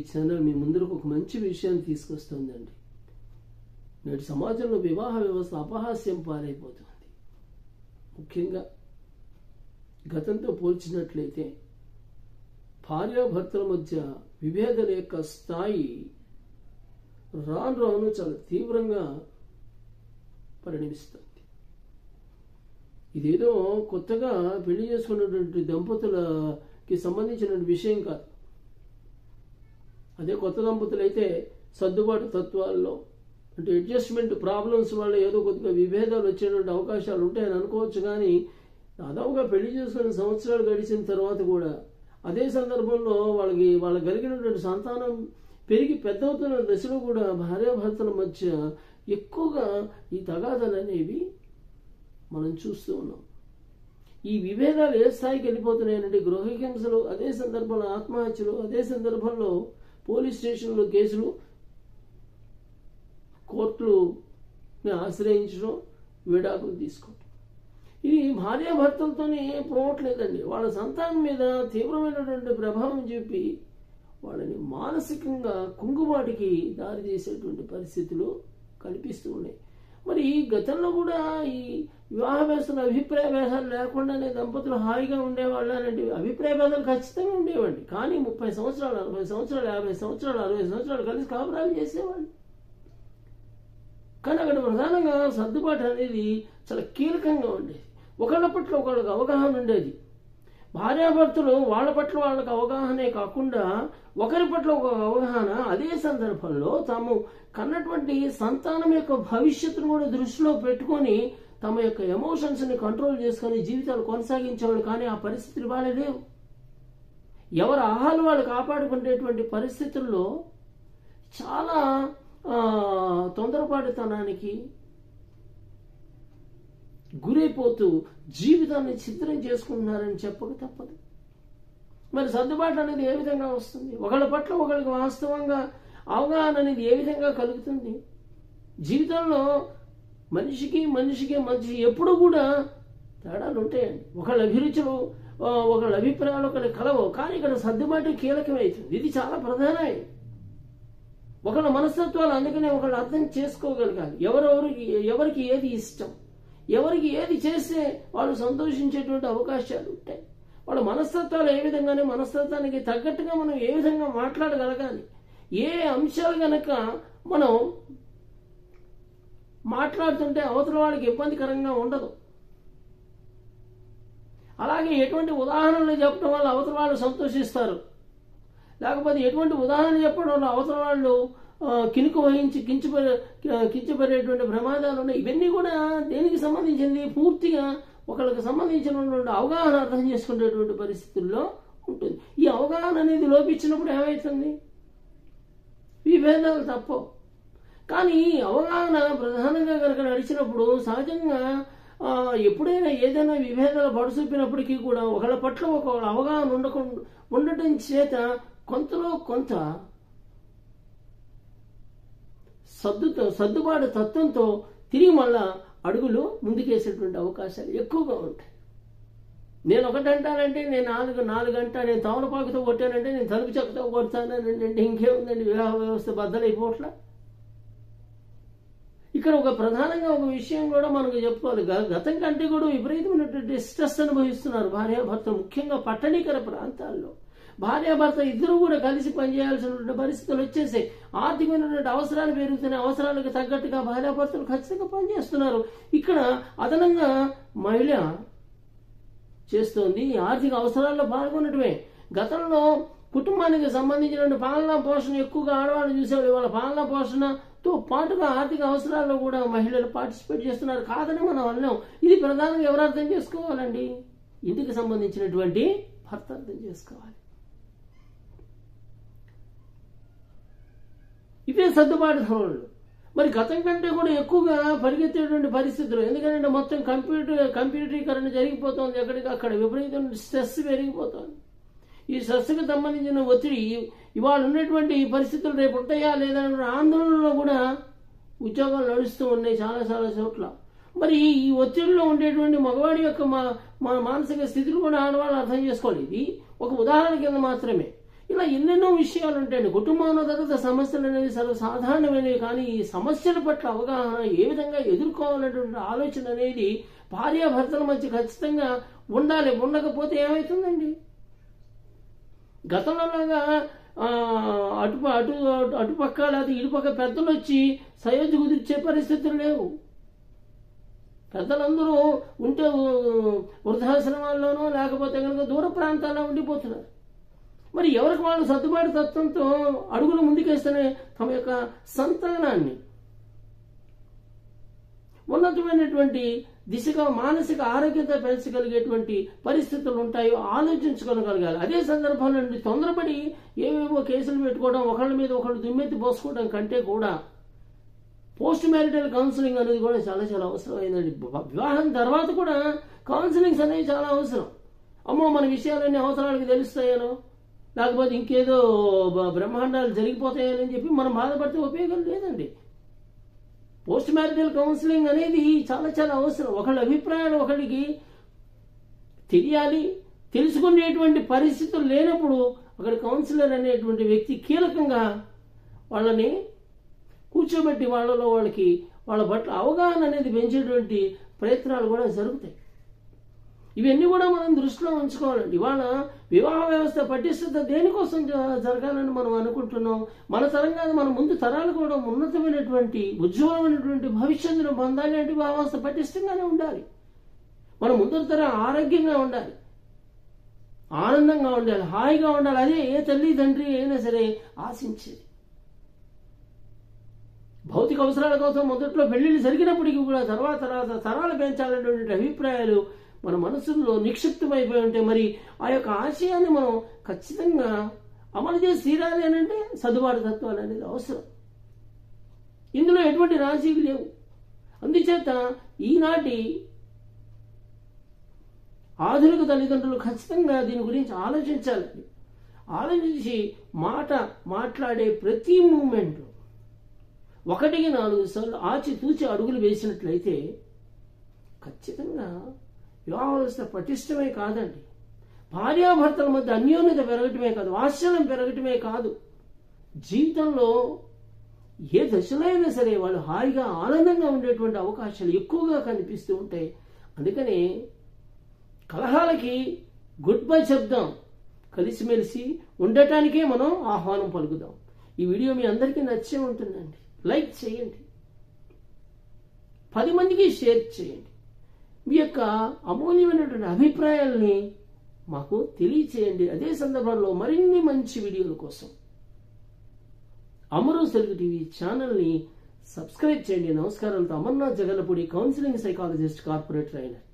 channel మీ ముందరకు ఒక మంచి విషయాన్ని తీసుకొస్తుందండి నేటి సమాజంలో వివాహ వ్యవస్థ అపహాస్యం పాలైపోతుంది ముఖ్యంగా గతంతో పోల్చినట్లయితే భార్యాభర్తల మధ్య విభేదాల యొక్క స్థాయి రాను రాను చాలా తీవ్రంగా పరిణమిస్తుంది ఇదేదో కొత్తగా పెళ్లి చేసుకున్నటువంటి దంపతులకి సంబంధించిన విషయం కాదు అదే కొత్త దంపతులు అయితే సర్దుబాటు తత్వాల్లో అంటే అడ్జస్ట్మెంట్ ప్రాబ్లమ్స్ వల్ల ఏదో కొద్దిగా విభేదాలు వచ్చేటువంటి అవకాశాలు ఉంటాయని అనుకోవచ్చు కానీ దాదాపుగా పెళ్లి చేసుకుని సంవత్సరాలు గడిచిన తర్వాత కూడా అదే సందర్భంలో వాళ్ళకి వాళ్ళకి కలిగినటువంటి సంతానం పెరిగి పెద్దవుతున్న దశలో కూడా భార్యాభర్తల మధ్య ఎక్కువగా ఈ తగాదాలు అనేవి మనం చూస్తూ ఉన్నాం ఈ విభేదాలు ఏ స్థాయికి వెళ్ళిపోతున్నాయంటే గృహహింసలు అదే సందర్భంలో ఆత్మహత్యలు అదే సందర్భంలో పోలీస్ స్టేషన్లో కేసులు కోర్టులు ఆశ్రయించడం విడాకులు తీసుకోవడం ఇది భార్యాభర్తలతోనే పోవట్లేదండి వాళ్ళ సంతానం మీద తీవ్రమైనటువంటి ప్రభావం చూపి వాళ్ళని మానసికంగా కుంగుబాటికి దారి చేసేటువంటి పరిస్థితులు కనిపిస్తూ ఉన్నాయి మరి గతంలో కూడా ఈ వివాహ వ్యవస్థలో అభిప్రాయ భేదాలు లేకుండానే దంపతులు హాయిగా ఉండేవాళ్ళు అంటే అభిప్రాయ భేదాలు ఖచ్చితంగా ఉండేవండి కానీ ముప్పై సంవత్సరాలు నలభై సంవత్సరాలు యాభై సంవత్సరాలు అరవై సంవత్సరాలు కలిసి కాపురాలు చేసేవాళ్ళు కానీ అక్కడ ప్రధానంగా సర్దుబాటు అనేది చాలా కీలకంగా ఉండేది ఒకళ్ళ పట్ల ఒకళ్ళకి అవగాహన ఉండేది భార్యాభర్తలు వాళ్ళ పట్ల వాళ్ళకి అవగాహనే కాకుండా ఒకరి పట్ల ఒక అవగాహన అదే సందర్భంలో తాము కన్నటువంటి సంతానం యొక్క భవిష్యత్తును కూడా దృష్టిలో పెట్టుకొని తమ యొక్క ఎమోషన్స్ ని కంట్రోల్ చేసుకొని జీవితాలు కొనసాగించేవాళ్ళు కానీ ఆ పరిస్థితులు వాళ్ళే లేవు ఎవరి ఆహాలు వాళ్ళు కాపాడుకునేటువంటి పరిస్థితుల్లో చాలా తొందరపాటుతనానికి గురైపోతూ జీవితాన్ని చిత్రం చేసుకుంటున్నారని చెప్పక తప్పదు మరి సర్దుబాటు అనేది ఏ విధంగా వస్తుంది ఒకళ్ళ పట్ల ఒకళ్ళకి వాస్తవంగా అవగాహన అనేది ఏ విధంగా కలుగుతుంది జీవితంలో మనిషికి మనిషికి మనిషి ఎప్పుడు కూడా తేడాలు ఉంటాయండి ఒకళ్ళ అభిరుచులు ఒకళ్ళ అభిప్రాయాలు ఒకళ్ళ కలవు కానీ ఇక్కడ సర్దుబాటు కీలకమవుతుంది ఇది చాలా ప్రధానమైంది ఒకళ్ళ మనస్తత్వాలు అందుకనే ఒకళ్ళు అర్థం చేసుకోగలగాలి ఎవరెవరికి ఎవరికి ఏది ఇష్టం ఎవరికి ఏది చేస్తే వాళ్ళు సంతోషించేటువంటి అవకాశాలు ఉంటాయి వాళ్ళ మనస్తత్వాలు ఏ విధంగానే మనస్తత్వానికి తగ్గట్టుగా మనం ఏ విధంగా మాట్లాడగలగాలి ఏ అంశాలు గనక మనం మాట్లాడుతుంటే అవతల వాళ్ళకి ఇబ్బందికరంగా ఉండదు అలాగే ఎటువంటి ఉదాహరణలు చెప్పడం వల్ల అవతల వాళ్ళు సంతోషిస్తారు లేకపోతే ఎటువంటి ఉదాహరణ చెప్పడం వల్ల అవతల వాళ్ళు కినుకు వహించి కించపడే కించపడేటువంటి ప్రమాదాలు ఉన్నాయి ఇవన్నీ కూడా దేనికి సంబంధించింది పూర్తిగా ఒకళ్ళకి సంబంధించినటువంటి అవగాహన అర్థం చేసుకునేటువంటి పరిస్థితుల్లో ఉంటుంది ఈ అవగాహన అనేది లోపించినప్పుడు ఏమవుతుంది విభేదాలు తప్పవు కానీ అవగాహన ప్రధానంగా కనుక నడిచినప్పుడు సహజంగా ఎప్పుడైనా ఏదైనా విభేదాలు పడుచూపినప్పటికీ కూడా ఒకళ్ళ పట్ల ఒక అవగాహన ఉండకుండా ఉండటం చేత కొంతలో కొంత సర్దుతో సర్దుబాటు తత్వంతో తిరిగి మళ్ళా అడుగులు ముందుకేసేటువంటి అవకాశాలు ఎక్కువగా ఉంటాయి నేను ఒకటి అంటానంటే నేను నాలుగు నాలుగు గంట నేను తమలపాకుతో కొట్టానంటే నేను తలుపు చెక్కతో కొడతానంటే అంటే ఇంకేముందండి వివాహ వ్యవస్థ బద్దలైపోట్లా ఇక్కడ ఒక ప్రధానంగా ఒక విషయం కూడా మనకు చెప్పుకోవాలి గతం కంటే కూడా విపరీతమైనటువంటి స్ట్రెస్ అనుభవిస్తున్నారు భార్యాభర్తలు ముఖ్యంగా పట్టణీకర ప్రాంతాల్లో భార్యాభర్త ఇద్దరు కూడా కలిసి పనిచేయాల్సినటువంటి పరిస్థితులు వచ్చేసాయి ఆర్థికమైనటువంటి అవసరాలు పెరుగుతున్నాయి అవసరాలకు తగ్గట్టుగా భార్యాభర్తలు ఖచ్చితంగా పనిచేస్తున్నారు ఇక్కడ అదనంగా మహిళ చేస్తోంది ఆర్థిక అవసరాల్లో పాల్గొనటమే గతంలో కుటుంబానికి సంబంధించిన పాలనా పోషణ ఎక్కువగా ఆడవాళ్ళు చూసేవాళ్ళు వాళ్ళ పాలనా పోషణతో పాటుగా ఆర్థిక అవసరాల్లో కూడా మహిళలు పార్టిసిపేట్ చేస్తున్నారు కాదని మనం అన్నాం ఇది ప్రధానంగా ఎవరు అర్థం చేసుకోవాలండి ఇంటికి సంబంధించినటువంటి భర్త అర్థం చేసుకోవాలి ఇవే సర్దుబాటు ధోరణులు మరి గతం కంటే కూడా ఎక్కువగా పరిగెత్తేటువంటి పరిస్థితులు ఎందుకంటే మొత్తం కంప్యూటర్ కంప్యూటరీకరణ జరిగిపోతుంది ఎక్కడికి అక్కడ విపరీతమైన స్ట్రెస్ పెరిగిపోతుంది ఈ స్ట్రెస్కి సంబంధించిన ఒత్తిడి ఇవాళ ఉన్నటువంటి పరిస్థితులు రేపు ఉంటాయా లేదా ఆందోళనలో కూడా ఉద్యోగాలు నడుస్తూ ఉన్నాయి చాలా చాలా చోట్ల మరి ఈ ఒత్తిడిలో ఉండేటువంటి మగవాడి యొక్క మా మానసిక స్థితిని కూడా ఆడవాళ్ళు అర్థం చేసుకోవాలి ఇది ఒక ఉదాహరణ కింద మాత్రమే ఇలా ఎన్నెన్నో విషయాలు ఉంటాయండి కుటుంబంలో తర్వాత సమస్యలు అనేవి సర్వసాధారణమైనవి కానీ ఈ సమస్యల పట్ల అవగాహన ఏ విధంగా ఎదుర్కోవాలనేటువంటి ఆలోచన అనేది భార్యాభర్తల మధ్య ఖచ్చితంగా ఉండాలి ఉండకపోతే ఏమవుతుందండి గతంలోలాగా ఆ, అటు అటు అటుపక్క లేదా ఇటుపక్క పెద్దలు వచ్చి సయోధ్య కుదిర్చే పరిస్థితులు లేవు పెద్దలందరూ ఉంటే ఉ- వృద్ధాశ్రమాల్లోనో లేకపోతే కనుక దూర ప్రాంతాల్లో ఉండిపోతున్నారు మరి ఎవరికి వాళ్ళు సర్దుబాటు తత్వంతో అడుగులు ముందుకేస్తేనే తమ యొక్క సంతానాన్ని ఉన్నతమైనటువంటి దిశగా మానసిక ఆరోగ్యత పెంచగలిగేటువంటి పరిస్థితులు ఉంటాయో ఆలోచించుకోగలగాలి అదే సందర్భంలో నుండి తొందరపడి ఏవేవో కేసులు పెట్టుకోవడం ఒకళ్ళ మీద ఒకళ్ళు దుమ్మెత్తి పోసుకోవడం కంటే కూడా పోస్ట్ మ్యారిటల్ కౌన్సిలింగ్ అనేది కూడా చాలా చాలా అవసరమైందండి వ- వివాహం తర్వాత కూడా కౌన్సిలింగ్స్ అనేవి చాలా అవసరం అమ్మో మన విషయాలన్నీ అవసరాలకు తెలుస్తాయనో లేకపోతే ఇంకేదో బ- బ్రహ్మాండాలు జరిగిపోతాయని చెప్పి మనం బాధపడితే ఉపయోగం లేదండి పోస్ట్ మ్యారిటల్ కౌన్సిలింగ్ అనేది చాలా చాలా అవసరం ఒకళ్ళ అభిప్రాయాలు ఒకళ్ళకి తెలియాలి తెలుసుకునేటువంటి పరిస్థితులు లేనప్పుడు అక్కడ కౌన్సిలర్ అనేటువంటి వ్యక్తి కీలకంగా వాళ్ళని కూర్చోబెట్టి వాళ్ళలో వాళ్ళకి వాళ్ళ పట్ల అవగాహన అనేది పెంచేటువంటి ప్రయత్నాలు కూడా జరుగుతాయి ఇవన్నీ కూడా మనం దృష్టిలో ఉంచుకోవాలండి ఇవాళ వివాహ వ్యవస్థ పటిష్టత దేనికోసం జ- జరగాలని మనం అనుకుంటున్నాం మన తరం కాదు మన ముందు తరాలు కూడా ఉన్నతమైనటువంటి ఉజ్వలమైనటువంటి భవిష్యత్తును పొందాలి అంటే వివాహ వ్యవస్థ పటిష్టంగానే ఉండాలి మన ముందు తరం ఆరోగ్యంగా ఉండాలి ఆనందంగా ఉండాలి హాయిగా ఉండాలి అదే ఏ తల్లి తండ్రి అయినా సరే ఆశించేది భౌతిక అవసరాల కోసం మొదట్లో పెళ్లిళ్ళు జరిగినప్పటికీ కూడా తర్వాత తర్వాత తరాలు పెంచాలనేటువంటి అభిప్రాయాలు మన మనసుల్లో నిక్షిప్తమైపోయి ఉంటే మరి ఆ యొక్క ఆశయాన్ని మనం ఖచ్చితంగా అమలు చేసి తీరాలి అని అంటే సర్దుబాటు తత్వాలు అనేది అవసరం ఇందులో ఎటువంటి రాజీలు లేవు అందుచేత ఈనాటి ఆధునిక తల్లిదండ్రులు ఖచ్చితంగా దీని గురించి ఆలోచించాలి ఆలోచించి మాట మాట్లాడే ప్రతి మూమెంట్ ఒకటికి నాలుగు సార్లు ఆచి తూచి అడుగులు వేసినట్లయితే ఖచ్చితంగా వివాహ వ్యవస్థ పటిష్టమే కాదండి భార్యాభర్తల మధ్య అన్యోన్యత పెరగటమే కాదు వాత్సల్యం పెరగటమే కాదు జీవితంలో ఏ దశలో అయినా సరే వాళ్ళు హాయిగా ఆనందంగా ఉండేటువంటి అవకాశాలు ఎక్కువగా కనిపిస్తూ ఉంటాయి అందుకనే కలహాలకి గుడ్ బై చెప్దాం కలిసిమెలిసి ఉండటానికే మనం ఆహ్వానం పలుకుదాం ఈ వీడియో మీ అందరికీ నచ్చే ఉంటుందండి లైక్ చేయండి పది మందికి షేర్ చేయండి మీ యొక్క అమూల్యమైనటువంటి అభిప్రాయాల్ని మాకు తెలియచేయండి అదే సందర్భంలో మరిన్ని మంచి వీడియోల కోసం అమరు తెలుగు టీవీ ఛానల్ని సబ్స్క్రైబ్ చేయండి నమస్కారాలతో Amarnath Jagallapudi counselling psychologist corporate trainer